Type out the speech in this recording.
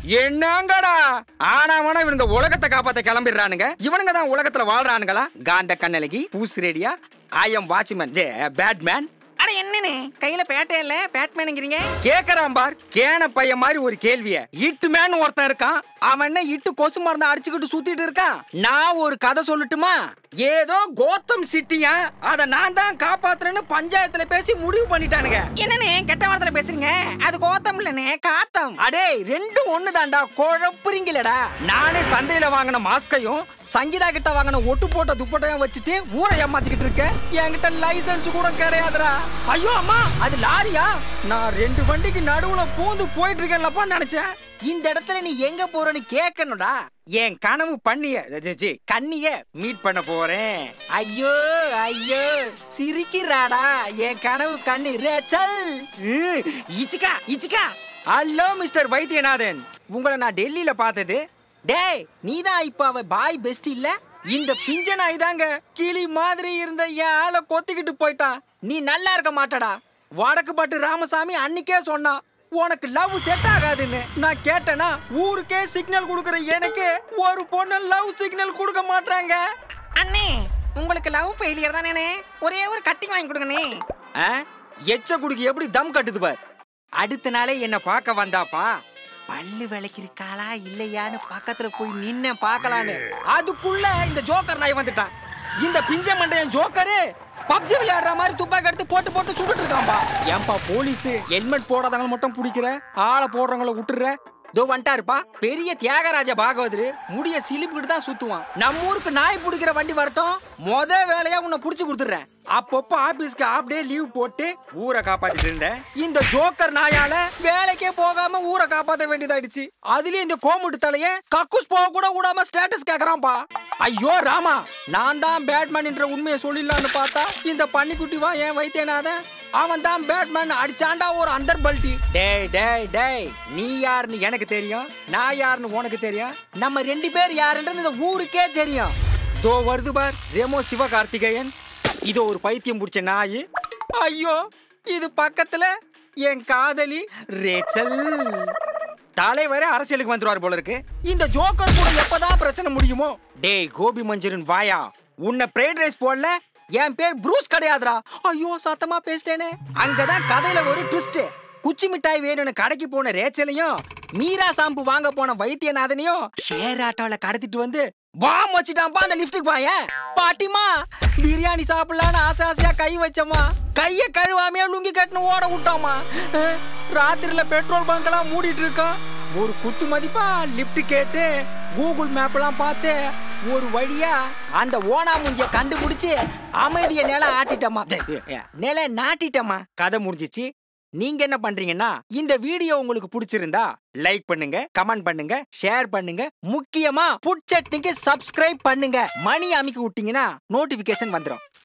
என்னங்கடா ஆனாவனா இவனுங்க உலகத்தை காப்பாத்த கிளம்பிடுறானுங்க இவனுங்க தான் உலகத்துல வாழ்றானுங்களா காந்த கண்ணலகி பூஸ் ரேடியா ஐ எம் வாட்ச்மேன் பேட்மேன் அட என்னண்ணே கையில பேட்டை இல்ல பேட்மேனுங்கிறீங்க கேக்குறான் பார் கேன பையன் மாதிரி ஒரு கேள்விய இட்டு மேன் ஒருத்தன் இருக்கான் அவன் என்ன இட்டு கொசு மருந்து அடிச்சுக்கிட்டு சுத்திட்டு இருக்கான் நான் ஒரு கதை சொல்லட்டுமா ஏதோ கோத்தம் சிட்டியா அத நான் தான் காப்பாத்துறேன்னு பஞ்சாயத்துல பேசி முடிவு பண்ணிட்டானுங்க என்னண்ணே கெட்ட வார்த்தையில பேசுறீங்க அது கோத்தம் இல்லண்ணே காத்தம் அடே ரெண்டும் ஒண்ணுதான்டா குழப்புறீங்களடா நானே சந்தையில வாங்கின மாஸ்கையும் சங்கீதா கிட்ட வாங்கின ஒட்டு போட்ட துப்பட்டையும் வச்சுட்டு ஊரை ஏமாத்திக்கிட்டு இருக்கேன் என்கிட்ட லைசென்ஸ் கூட கிடையாதுடா ஐயோ அம்மா அது லாரியா நான் ரெண்டு வண்டிக்கு நடுவுல பூந்து போயிட்டு இருக்கேன்லப்பா நினைச்சேன் இந்த இடத்துல நீ எங்க போறன்னு கேட்கணும்டா என் கனவு பண்ணிய சி, சி, கண்ணிய மீட் பண்ண போறேன் ஐயோ ஐயோ சிரிக்கிறாடா என் கனவு கண்ணி ரேச்சல் ம், இச்சிக்கா இச்சிக்கா ஹலோ மிஸ்டர் வைத்தியநாதன் உங்களை நான் டெல்லியில பார்த்தது டேய் நீதான் இப்ப அவ பாய் பெஸ்ட் இல்ல இந்த பிஞ்ச நாய் தாங்க கிளி மாதிரி இருந்த என் ஆளை கொத்திக்கிட்டு போயிட்டான் நீ நல்லா இருக்க மாட்டடா வடக்கு பட்டு ராமசாமி அன்னைக்கே சொன்னான் உனக்கு லவ் செட் ஆகாதுன்னு நான் கேட்டேனா ஊருக்கே சிக்னல் கொடுக்குற எனக்கு ஒரு பொண்ணு லவ் சிக்னல் கொடுக்க மாட்டாங்க அண்ணே உங்களுக்கு லவ் ஃபெயிலியர் தானே ஒரே ஒரு கட்டிங் வாங்கி கொடுங்கண்ணே ஆ? எச்ச குடுக்கு எப்படி தம் கட்டுது பார் அடுத்த நாளே என்ன பார்க்க வந்தாப்பா பல்லு விளக்கிருக்காளா இல்லையான்னு பக்கத்துல போய் நின்ன பார்க்கலான்னு அதுக்குள்ள இந்த ஜோக்கர் நாய் வந்துட்டான் இந்த பிஞ்ச மண்டையன் ஜோக்கரு பப்ஜி விளையாடுற மாதிரி துப்பாக்கி எடுத்து போட்டு போட்டு சுட்டுட்டு இருக்கான்பா ஏன்பா போலீஸ் ஹெல்மெட் போடாதவங்க மட்டும் பிடிக்கிற ஆளை போடுறவங்கள விட்டுற இதோ வந்துட்டாருப்பா பெரிய தியாகராஜ பாகவதரு முடிய சிலிப்புக்கிட்டு தான் சுத்துவான் நம்ம ஊருக்கு நாய் பிடிக்கிற வண்டி வரட்டும் மொத வேலையா உன்னை புடிச்சு கொடுத்துறேன் அப்பப்போ ஆபீஸ்க்கு ஆஃப் டே லீவ் போட்டு ஊரை காப்பாத்திட்டு இருந்தேன் இந்த ஜோக்கர் நாயால வேலைக்கே போகாம ஊரை காப்பாத்த வேண்டியதாயிடுச்சு அதுலயும் இந்த கோமுட்டு தலைய கக்கூஸ் போக கூட விடாம ஸ்டேட்டஸ் கேக்குறான்பா ஐயோ ராமா நான் தான் பேட்மேன்ன்ற உண்மையை சொல்லிடலான்னு பார்த்தா இந்த பன்னிக்குட்டி வா ஏன் வைத்தியநாதன் அவன் தான் பேட்மேன் அடிச்சாண்டா ஒரு அந்தர் பல்ட்டி டேய் டேய் டேய் நீ யாருன்னு எனக்கு தெரியும் நான் யாருன்னு உனக்கு தெரியும் நம்ம ரெண்டு பேர் யாருன்றது இந்த ஊருக்கே தெரியும் தோ வருது பார் ரெமோ சிவகார்த்திகேயன் இது ஒரு பைத்தியம் பிடிச்ச நாய் ஐயோ இது பக்கத்துல என் காதலி ரேச்சல் தலைவரே அரசியலுக்கு வந்துருவார் போல இருக்கு இந்த ஜோக்கர் கூட எப்பதான் பிரச்சனை முடியுமோ டேய் கோபி மஞ்சூரியன் வாயா உன்னை பிரைட் ரைஸ் போடல என் பேர் ப்ரூஸ் கிடையாதுடா ஐயோ சத்தமா பேசிட்டேனே அங்கதான் கதையில ஒரு ட்விஸ்ட் குச்சி மிட்டாய் வேணும்னு கடைக்கு போன ரேச்சலையும் மீரா சாம்பு வாங்க போன வைத்தியநாதனையும் ஷேர் ஆட்டோல கடத்திட்டு வந்து பாம் வச்சுட்டான்பா அந்த லிஃப்ட்டுக்கு வாயேன் பாட்டிமா பிரியாணி சாப்பிடலான்னு ஆசை ஆசையா கை வச்சம்மா கைய கழுவாமையா லுங்கி கட்டுன்னு ஓட விட்டோமா அஹ், ராத்திரில பெட்ரோல் பங்க் மூடிட்டு இருக்கோம் ஒரு குத்து மதிப்பா லிஃப்ட் கேட்டு கூகுள் மேப்லாம் பார்த்து ஒரு வழியா அந்த ஓனா முஞ்சிய கண்டுபிடிச்சு அமைதிய நில ஆட்டிட்டமா நில நாட்டிட்டமா கதை முடிஞ்சிச்சு நீங்க என்ன பண்றீங்கன்னா இந்த வீடியோ உங்களுக்கு பிடிச்சிருந்தா லைக் பண்ணுங்க கமெண்ட் பண்ணுங்க ஷேர் பண்ணுங்க முக்கியமா புட் சட்னிக்கு சப்ஸ்கிரைப் பண்ணுங்க மணி அமைக்க விட்டீங்கன்னா நோட்டிபிகேஷன் வந்துடும்